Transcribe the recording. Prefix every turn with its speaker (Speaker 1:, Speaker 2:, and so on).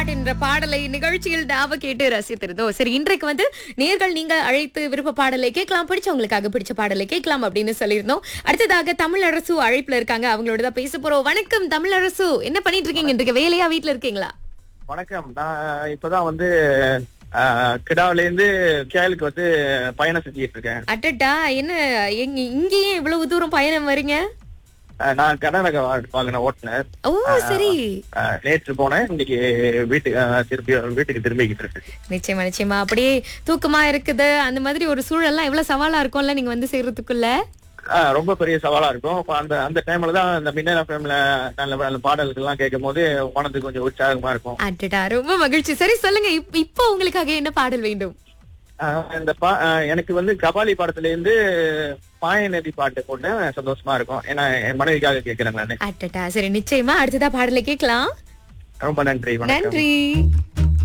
Speaker 1: பாட்டு என்ற பாடலை நிகழ்ச்சியில் நாம கேட்டு ரசித்திருந்தோம் சரி இன்றைக்கு வந்து நேர்கள் நீங்க அழைத்து விருப்ப பாடலை கேட்கலாம் பிடிச்சவங்களுக்காக பிடிச்ச பாடலை கேட்கலாம் அப்படின்னு சொல்லியிருந்தோம் அடுத்ததாக தமிழரசு அழைப்புல இருக்காங்க அவங்களோட தான் பேச போறோம் வணக்கம் தமிழரசு என்ன பண்ணிட்டு இருக்கீங்க இன்றைக்கு வேலையா வீட்ல இருக்கீங்களா
Speaker 2: வணக்கம் நான் இப்பதான் வந்து ஆஹ், கிடாவுல இருந்து கேலுக்கு வந்து பயணம் செஞ்சுட்டு இருக்கேன்
Speaker 1: அட்டட்டா என்ன எங்க இங்கேயே இவ்வளவு தூரம் பயணம் வரீங்க
Speaker 2: ஆஹ், நான் கர்நாடகா வாங்கின ஓட்டுநர்
Speaker 1: ஓ சரி
Speaker 2: ஆஹ், நேற்று போனேன் இன்னைக்கு வீட்டுக்கு ஆஹ், திருப்பி வீட்டுக்கு திரும்பிக்கிட்டு இருக்கு
Speaker 1: நிச்சயமா நிச்சயமா அப்படியே தூக்கமா இருக்குது அந்த மாதிரி ஒரு சூழல்லாம் எவ்வளவு சவாலா இருக்கும்ல நீங்க வந்து சேர்றதுக்குள்ள
Speaker 2: ஆஹ், ரொம்ப பெரிய சவாலா இருக்கும் அப்ப அந்த அந்த டைம்ல தான் அந்த மின்னல் எஃப்எம்ல நல்ல நல்ல பாடல்கள் எல்லாம் கேட்கும் போது மனதுக்கு கொஞ்சம் உற்சாகமா இருக்கும்
Speaker 1: அடடா ரொம்ப மகிழ்ச்சி சரி சொல்லுங்க இப்- இப்போ உங்களுக்காக என்ன பாடல் வேண்டும்
Speaker 2: ஆஹ், இந்த பா ஆஹ், எனக்கு வந்து கபாலி படத்துல இருந்து பாய நதி பாட்டு போட்டு சந்தோஷமா இருக்கும் ஏன்னா என் மனைவிக்காக கேட்கிறேன் நானு
Speaker 1: அடடா சரி நிச்சயமா அடுத்ததா பாடலை கேட்கலாம்
Speaker 2: ரொம்ப நன்றி வணக்கம்
Speaker 1: நன்றி